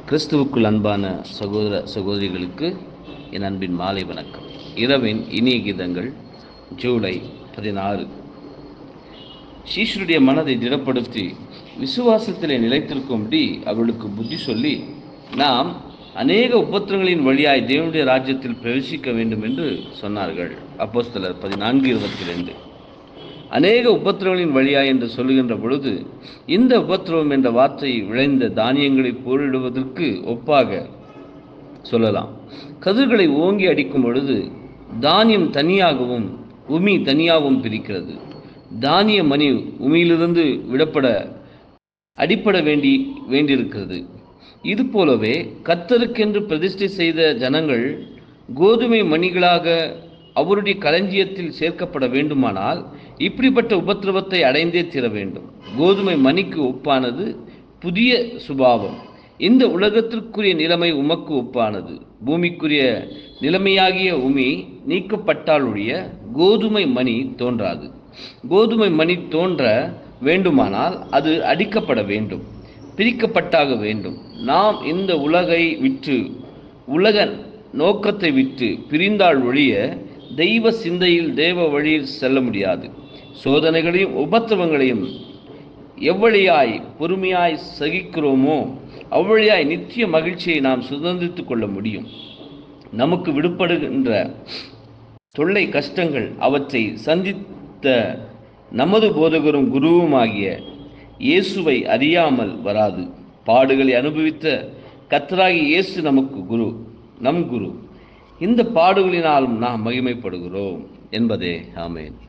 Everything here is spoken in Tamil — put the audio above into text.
கிறிஸ்துவுக்குள் அன்பான சகோதர சகோதரிகளுக்கு என் அன்பின் மாலை வணக்கம் இரவின் இனிய கீதங்கள் ஜூலை பதினாறு சீஷருடைய மனதை திடப்படுத்தி விசுவாசத்திலே நிலைத்திருக்கும்படி அவர்களுக்கு புத்தி சொல்லி நாம் அநேக உபத்திரங்களின் வழியாய் தேவனுடைய ராஜ்யத்தில் பிரவேசிக்க வேண்டும் என்று சொன்னார்கள் அப்போஸ்தலர் பதினான்கு இருபத்தி ரெண்டு அநேக உபத்திரவங்களின் வழியா என்று சொல்லுகின்ற பொழுது இந்த உபத்திரவம் என்ற வார்த்தை விளைந்த தானியங்களை போரிடுவதற்கு ஒப்பாக சொல்லலாம் கதிர்களை ஓங்கி அடிக்கும் பொழுது தானியம் தனியாகவும் உமி தனியாகவும் பிரிக்கிறது தானிய மணி உமியிலிருந்து விடப்பட அடிப்பட வேண்டி வேண்டியிருக்கிறது இது போலவே கத்தருக்கென்று பிரதிஷ்டை செய்த ஜனங்கள் கோதுமை மணிகளாக அவருடைய களஞ்சியத்தில் சேர்க்கப்பட வேண்டுமானால் இப்படிப்பட்ட உபத்திரவத்தை அடைந்தே தீர வேண்டும் கோதுமை மணிக்கு ஒப்பானது புதிய சுபாவம் இந்த உலகத்திற்குரிய நிலைமை உமக்கு ஒப்பானது பூமிக்குரிய நிலைமையாகிய உமி நீக்கப்பட்டாலுடைய கோதுமை மணி தோன்றாது கோதுமை மணி தோன்ற வேண்டுமானால் அது அடிக்கப்பட வேண்டும் பிரிக்கப்பட்டாக வேண்டும் நாம் இந்த உலகை விற்று உலக நோக்கத்தை விட்டு பிரிந்தால் ஒழிய தெய்வ சிந்தையில் தேவ வழியில் செல்ல முடியாது சோதனைகளையும் உபத்திரவங்களையும் எவ்வழியாய் பொறுமையாய் சகிக்கிறோமோ அவ்வழியாய் நித்திய மகிழ்ச்சியை நாம் சுதந்திரித்துக் கொள்ள முடியும் நமக்கு விடுபடுகின்ற தொல்லை கஷ்டங்கள் அவற்றை சந்தித்த நமது போதகரும் குருவுமாகிய இயேசுவை அறியாமல் வராது பாடுகளை அனுபவித்த கத்தராகி இயேசு நமக்கு குரு நம் குரு இந்த பாடுகளினாலும் நாம் மகிமைப்படுகிறோம் என்பதே ஆமேன்